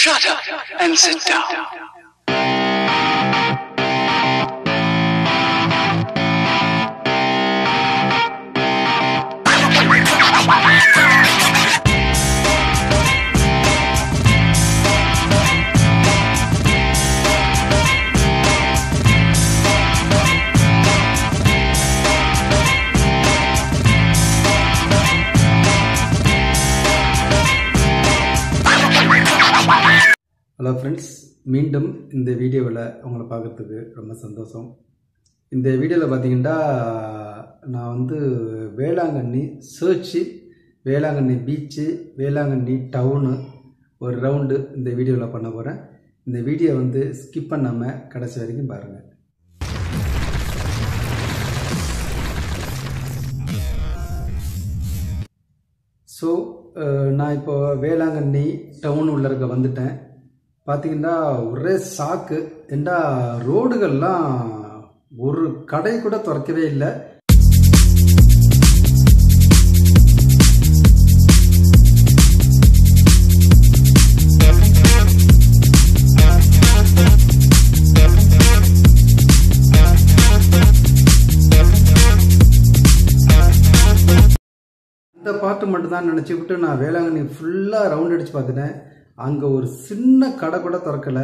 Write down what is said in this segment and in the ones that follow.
Shut up and sit down. Hello friends மீண்டும் இந்த வீடியோவில் உங்களை பார்க்குறதுக்கு ரொம்ப சந்தோஷம் இந்த வீடியோவில் பார்த்தீங்கன்னா நான் வந்து Velankanni church Velankanni beach Velankanni town ஒரு ரவுண்டு இந்த வீடியோவில் பண்ண போகிறேன் இந்த வீடியோ வந்து ஸ்கிப் பண்ணாமல் கடைசி வரைக்கும் பாருங்கள் ஸோ நான் இப்போ வேளாங்கண்ணி டவுன் உள்ள இருக்க வந்துட்டேன் பார்த்தீங்கன்னா ஒரே சாக்கு ஏண்டா ரோடுகள்லாம் ஒரு கடை கூட திறக்கவே இல்லை இந்த பாட்டு மட்டும்தான் நினச்சிக்கிட்டு நான் வேளாங்கண்ணி ஃபுல்லாக ரவுண்ட் அடித்து பார்த்துட்டேன் அங்கே ஒரு சின்ன கடை கூட திறக்கலை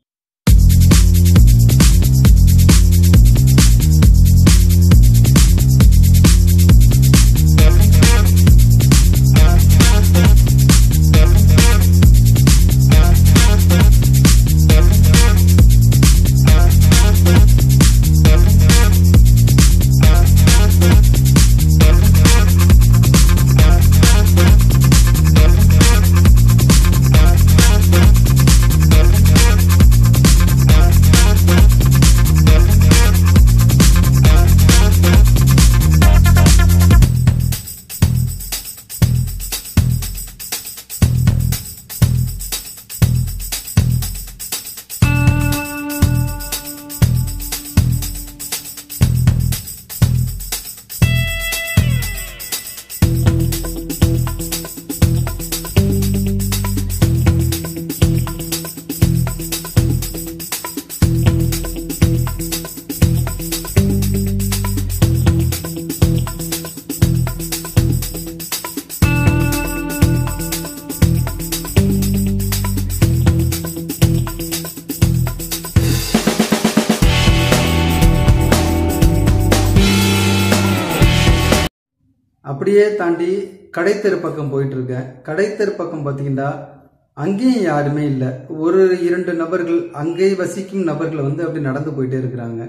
அப்படியே தாண்டி கடைத்தெரு பக்கம் போயிட்டு இருக்கேன் கடைத்தெரு பக்கம் பார்த்தீங்கன்னா அங்கேயும் யாருமே இல்லை ஒரு இரண்டு நபர்கள் அங்கே வசிக்கும் நபர்கள் வந்து அப்படி நடந்து போயிட்டே இருக்கிறாங்க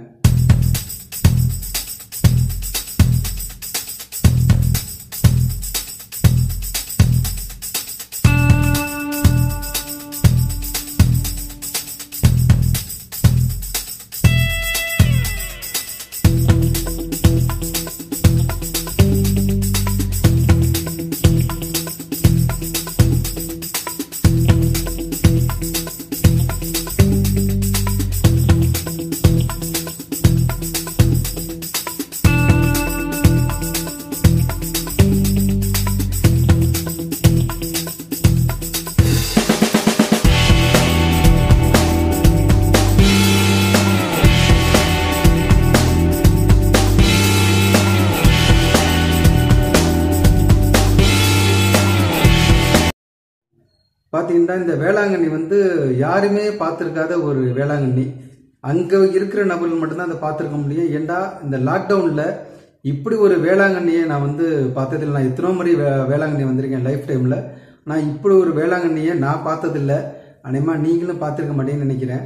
பார்த்தீங்கன்னா இந்த வேளாங்கண்ணி வந்து யாருமே பார்த்துருக்காத ஒரு வேளாங்கண்ணி அங்கே இருக்கிற நபர்கள் மட்டும்தான் அதை பார்த்துருக்க முடியும் ஏண்டா இந்த லாக்டவுனில் இப்படி ஒரு வேளாங்கண்ணியை நான் வந்து பார்த்ததில்லை நான் எத்தனோ முறை வே வேளாங்கண்ணி வந்திருக்கேன் லைஃப் டைமில் நான் இப்படி ஒரு வேளாங்கண்ணியை நான் பார்த்ததில்லை அநேகமாக நீங்களும் பார்த்துருக்க மாட்டேன்னு நினைக்கிறேன்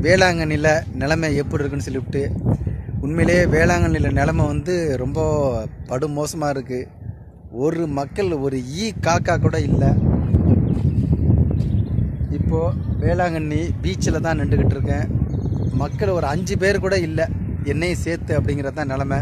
வேளாங்கண்ணியில் நிலைமை எப்படி இருக்குன்னு சொல்லிவிட்டு உண்மையிலேயே வேளாங்கண்ணியில் நிலைமை வந்து ரொம்ப படு மோசமாக இருக்குது ஒரு மக்கள் ஒரு ஈ காக்கா கூட இல்லை இப்போது வேளாங்கண்ணி பீச்சில் தான் நின்றுக்கிட்டு இருக்கேன் மக்கள் ஒரு அஞ்சு பேர் கூட இல்லை என்னையும் சேர்த்து அப்படிங்கிறது தான் நிலமை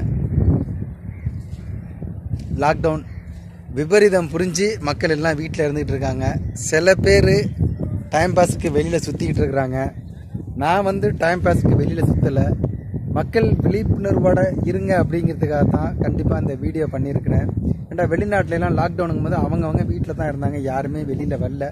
லாக்டவுன் விபரீதம் புரிஞ்சு மக்கள் எல்லாம் வீட்டில் இருந்துகிட்டு இருக்காங்க சில பேர் டைம் பாஸுக்கு வெளியில் சுற்றிக்கிட்டு இருக்கிறாங்க நான் வந்து டைம் பாஸுக்கு வெளியில் சுற்றலை மக்கள் விழிப்புணர்வோட இருங்க அப்படிங்கிறதுக்காக தான் கண்டிப்பாக இந்த வீடியோ பண்ணியிருக்கிறேன் ஏன்டா வெளிநாட்டிலலாம் லாக்டவுனுங்கும் போது அவங்கவுங்க வீட்டில் தான் இருந்தாங்க யாருமே வெளியில் வரல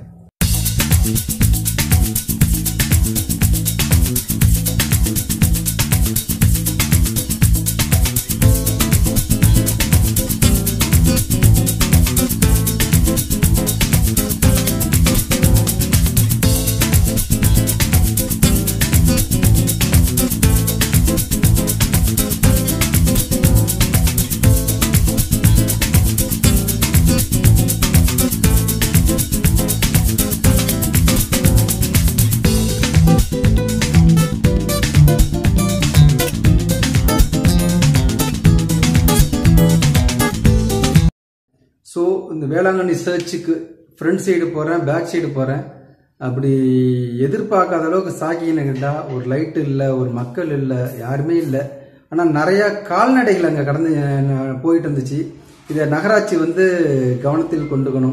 ஸோ இந்த வேளாங்கண்ணி சர்ச்சுக்கு ஃப்ரண்ட் சைடு போகிறேன் பேக் சைடு போகிறேன் அப்படி எதிர்பார்க்காத அளவுக்கு சாக்கினுக்கிட்டா ஒரு லைட்டு இல்லை ஒரு மக்கள் இல்லை யாருமே இல்லை ஆனால் நிறையா கால்நடைகள் அங்கே கடந்து அஹ், போயிட்டு இருந்துச்சு இதை நகராட்சி வந்து கவனத்தில் கொண்டுக்கணும்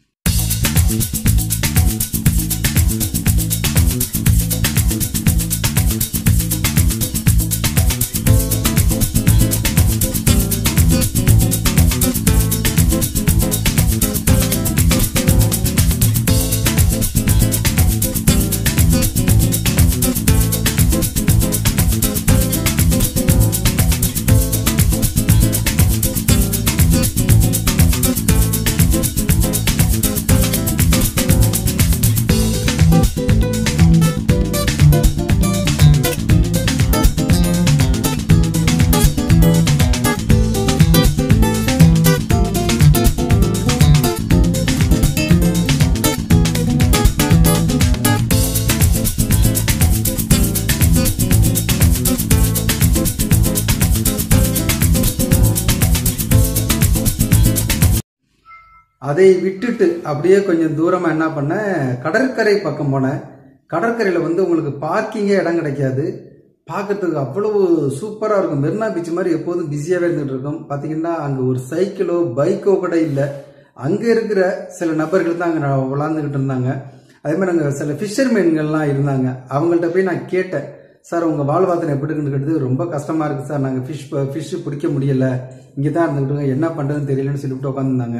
அதை விட்டுட்டு அப்படியே கொஞ்சம் தூரமாக என்ன பண்ணேன் கடற்கரை பக்கம் போனேன் கடற்கரையில் வந்து உங்களுக்கு பார்க்கிங்கே இடம் கிடைக்காது பார்க்கறதுக்கு அவ்வளவு சூப்பராக இருக்கும் மெரினா பீச் மாதிரி எப்போதும் பிஸியாகவே இருந்துகிட்டு இருக்கும் பார்த்தீங்கன்னா அங்கே ஒரு சைக்கிளோ பைக்கோ கூட இல்லை அங்கே இருக்கிற சில நபர்கள் தான் அங்கே விளாண்டுக்கிட்டு இருந்தாங்க அதே மாதிரி அங்கே சில ஃபிஷர்மேன்கள்லாம் இருந்தாங்க அவங்கள்ட்ட போய் நான் கேட்டேன் சார் உங்கள் வாழ்வாதாரம் எப்படி இருக்குன்னு கேட்டது ரொம்ப கஷ்டமாக இருக்குது சார் நாங்கள் ஃபிஷ் ஃபிஷ் பிடிக்க முடியல இங்கே தான் இருந்துக்கிட்டு என்ன பண்ணுறதுன்னு தெரியலன்னு சொல்லிவிட்டு உட்காந்துருந்தாங்க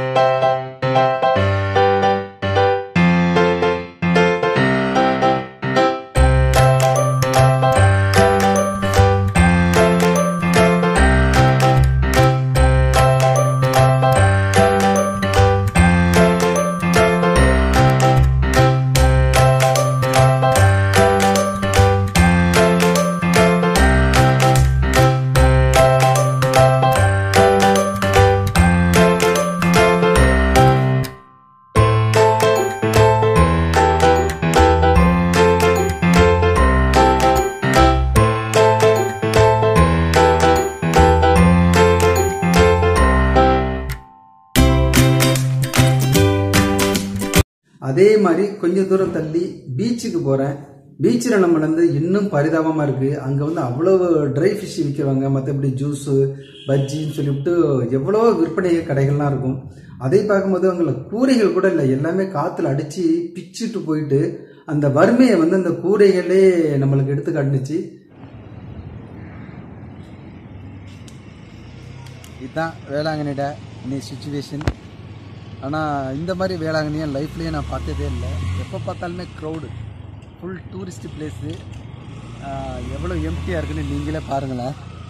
அதே மாதிரி கொஞ்சம் தூரம் தள்ளி பீச்சுக்கு போகிறேன் பீச்சில் நம்ம வந்து இன்னும் பரிதாபமாக இருக்குது அங்கே வந்து அவ்வளவு ட்ரை ஃபிஷ் விற்கிறவங்க மற்றபடி ஜூஸு பஜ்ஜின்னு சொல்லிவிட்டு எவ்வளோ விற்பனை கடைகள்லாம் இருக்கும் அதை பார்க்கும்போது அங்கே கூரைகள் கூட இல்லை எல்லாமே காற்றுல அடித்து பிச்சுட்டு போயிட்டு அந்த வறுமையை வந்து அந்த கூரைகளே நம்மளுக்கு எடுத்து காட்டுனுச்சு இதுதான் வேளாங்கண்ணிட இன்னி சுச்சுவேஷன் ஆனால் இந்த மாதிரி வேளாங்கண்ணி என் லைஃப்லேயே நான் பார்த்ததே இல்லை எப்போ பார்த்தாலுமே க்ரௌடு ஃபுல் டூரிஸ்ட் பிளேஸு எவ்வளோ எம்டியாக இருக்குன்னு நீங்களே பாருங்களேன்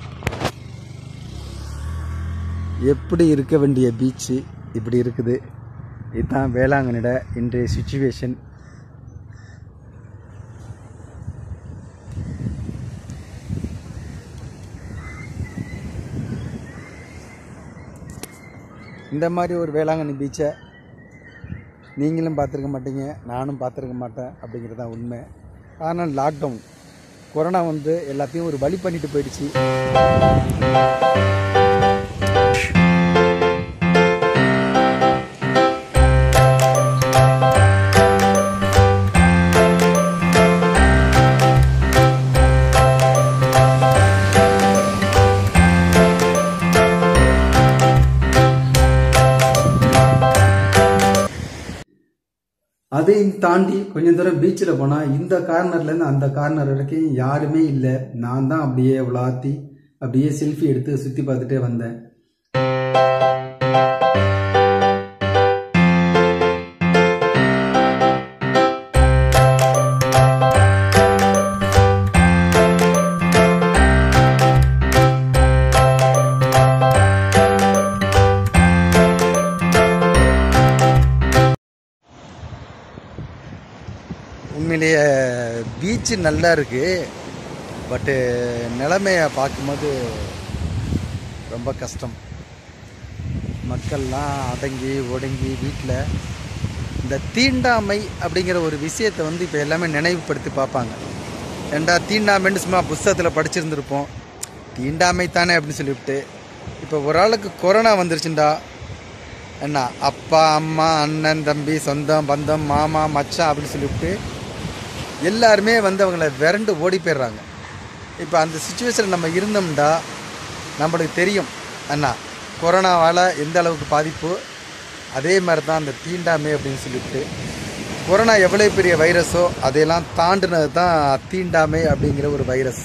எப்படி இருக்க வேண்டிய பீச்சு இப்படி இருக்குது இதுதான் வேளாங்கண்ணிட இன்றைய சுச்சுவேஷன் இந்த மாதிரி ஒரு வேளாங்கண்ணி பீச்சை நீங்களும் பார்த்துருக்க மாட்டீங்க நானும் பார்த்துருக்க மாட்டேன் அப்படிங்கிறது தான் உண்மை காரணம் லாக்டவுன் கொரோனா வந்து எல்லாத்தையும் ஒரு வழி பண்ணிட்டு போயிடுச்சு அதையும் தாண்டி கொஞ்சம் தூரம் பீச்சில் போனால் இந்த கார்னர்லேருந்து அந்த கார்னர் வரைக்கும் யாருமே இல்லை நான் தான் அப்படியே விளாத்தி அப்படியே செல்ஃபி எடுத்து சுற்றி பார்த்துட்டே வந்தேன் உண்மையிலேயே பீச்சு நல்லா இருக்குது பட்டு நிலைமையை பார்க்கும்போது ரொம்ப கஷ்டம் மக்கள்லாம் அடங்கி ஒடுங்கி வீட்டில் இந்த தீண்டாமை அப்படிங்கிற ஒரு விஷயத்தை வந்து இப்போ எல்லாமே நினைவுபடுத்தி பார்ப்பாங்க ஏண்டா தீண்டாமைன்னு சும்மா புஸ்தகத்தில் படிச்சிருந்துருப்போம் தீண்டாமை தானே அப்படின்னு சொல்லிவிட்டு இப்போ ஒரு ஆளுக்கு கொரோனா வந்துருச்சுண்டா என்ன அப்பா அம்மா அண்ணன் தம்பி சொந்தம் பந்தம் மாமா மச்சான் அப்படின்னு சொல்லிவிட்டு எல்லாருமே வந்து அவங்கள விரண்டு ஓடி போயிடுறாங்க இப்போ அந்த சுச்சுவேஷனில் நம்ம இருந்தோம்டா நம்மளுக்கு தெரியும் அண்ணா கொரோனாவால் எந்த அளவுக்கு பாதிப்பு அதே மாதிரி தான் அந்த தீண்டாமை அப்படின்னு சொல்லிட்டு கொரோனா எவ்வளோ பெரிய வைரஸோ அதையெல்லாம் தாண்டினது தான் தீண்டாமை அப்படிங்கிற ஒரு வைரஸ்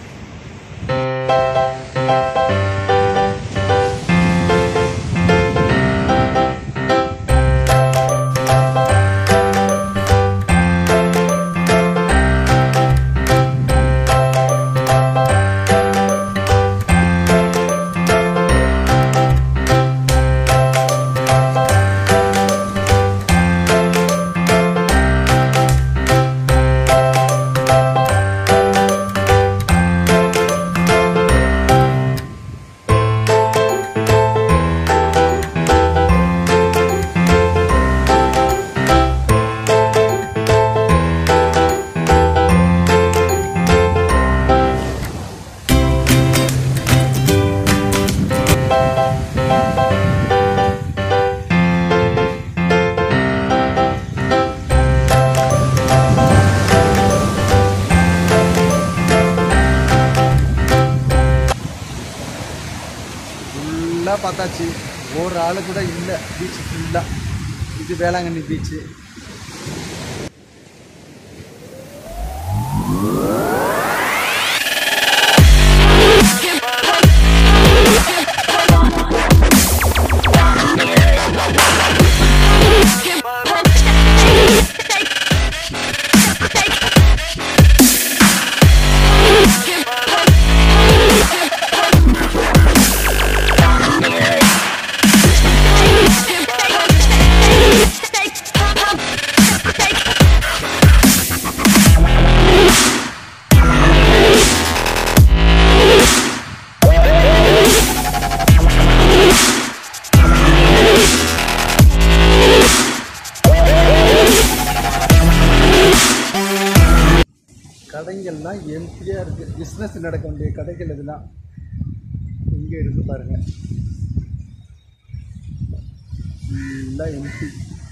ஃபுல்லாக பார்த்தாச்சு ஒரு ஆளு கூட இல்லை பீச் ஃபுல்லாக இது வேளாங்கண்ணி பீச்சு கடைகள்லாம் எம்டியாக இருக்குது பிஸ்னஸ் நடக்க வேண்டிய கடைகள் இதெல்லாம் இங்கே இருக்கு பாருங்க ஃபுல்லாக எம்டி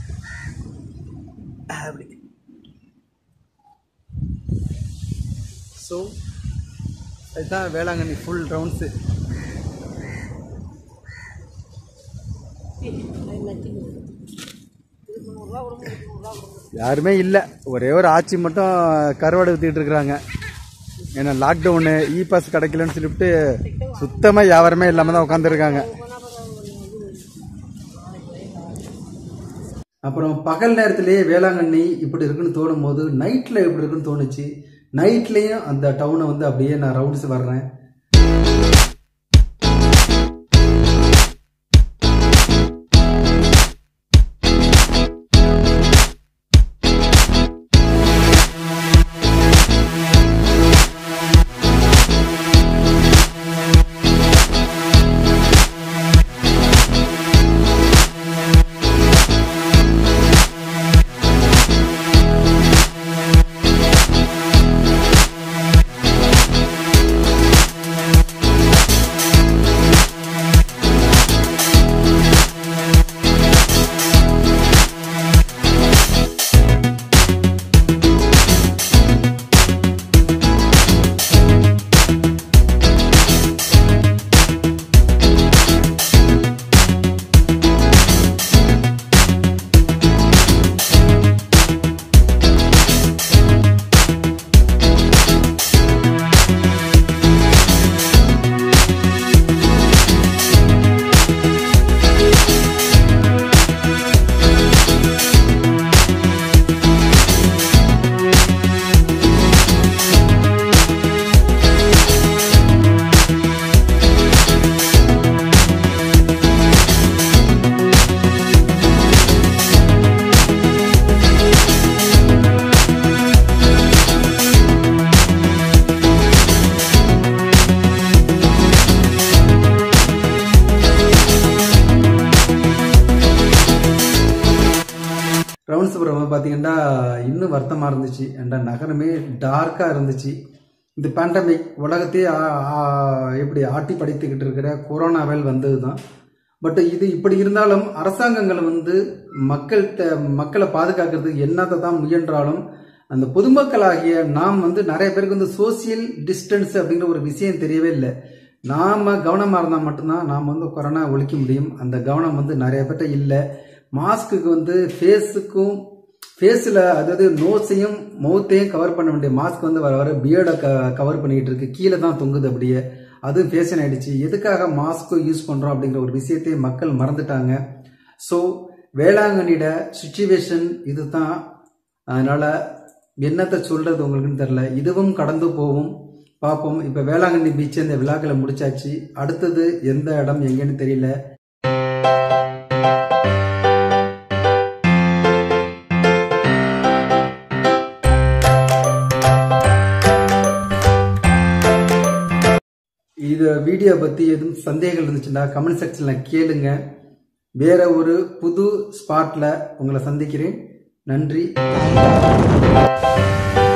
அப்படி ஸோ இதுதான் வேளாங்கண்ணி ஃபுல் ரவுண்ட்ஸு யாருமே இல்லை ஒரே ஒரு ஆட்சி மட்டும் கருவாடு வித்துக்கிட்டு இருக்கிறாங்க ஏன்னா லாக்டவுனு இ பாஸ் கிடைக்கலன்னு சொல்லிவிட்டு சுத்தமாக யாருமே இல்லாமல் தான் உட்காந்துருக்காங்க அப்புறம் பகல் நேரத்திலேயே வேளாங்கண்ணி இப்படி இருக்குன்னு தோணும் போது நைட்டில் எப்படி இருக்குன்னு தோணுச்சு நைட்லேயும் அந்த டவுனை வந்து அப்படியே நான் ரவுண்ட்ஸ் வர்றேன் பார்த்தீங்கன்னா இன்னும் வருத்தமாக இருந்துச்சு ஏன்டா நகரமே டார்க்காக இருந்துச்சு இந்த பேண்டமிக் உலகத்தையே ஆ- ஆ- எப்படி ஆட்டி படைத்துக்கிட்டு இருக்கிற கொரோனாவில் வந்தது தான் பட் இது இப்படி இருந்தாலும் அரசாங்கங்கள் வந்து மக்கள்கிட்ட மக்களை பாதுகாக்கிறதுக்கு என்னத்தை தான் முயன்றாலும் அந்த பொதுமக்களாகிய நாம் வந்து நிறைய பேருக்கு வந்து சோசியல் டிஸ்டன்ஸ் அப்படிங்கிற ஒரு விஷயம் தெரியவே இல்லை நாம கவனமாக இருந்தால் மட்டும்தான் நாம் வந்து கொரோனா ஒழிக்க முடியும் அந்த கவனம் வந்து நிறைய பேர்ட்ட இல்லை மாஸ்க்குக்கு வந்து ஃபேஸுக்கும் ஃபேஸில் அதாவது நோஸையும் மவுத்தையும் கவர் பண்ண வேண்டிய மாஸ்க் வந்து வர வர பியர்டை க கவர் பண்ணிக்கிட்டு இருக்கு கீழே தான் தொங்குது அப்படியே அதுவும் ஃபேஷன் ஆயிடுச்சு எதுக்காக மாஸ்க்கு யூஸ் பண்ணுறோம் அப்படிங்கிற ஒரு விஷயத்தையே மக்கள் மறந்துட்டாங்க ஸோ வேளாங்கண்ணியோட சுச்சுவேஷன் இதுதான் அதனால என்னத்தை சொல்றது உங்களுக்குன்னு தெரில இதுவும் கடந்து போகும் பார்ப்போம் இப்போ வேளாங்கண்ணி பீச் இந்த விழாக்களை முடிச்சாச்சு அடுத்தது எந்த இடம் எங்கன்னு தெரியல இது வீடியோ பற்றி எதுவும் சந்தேகங்கள் இருந்துச்சுன்னா கமெண்ட் செக்ஷனில் கேளுங்க வேற ஒரு புது ஸ்பாட்டில் உங்களை சந்திக்கிறேன் நன்றி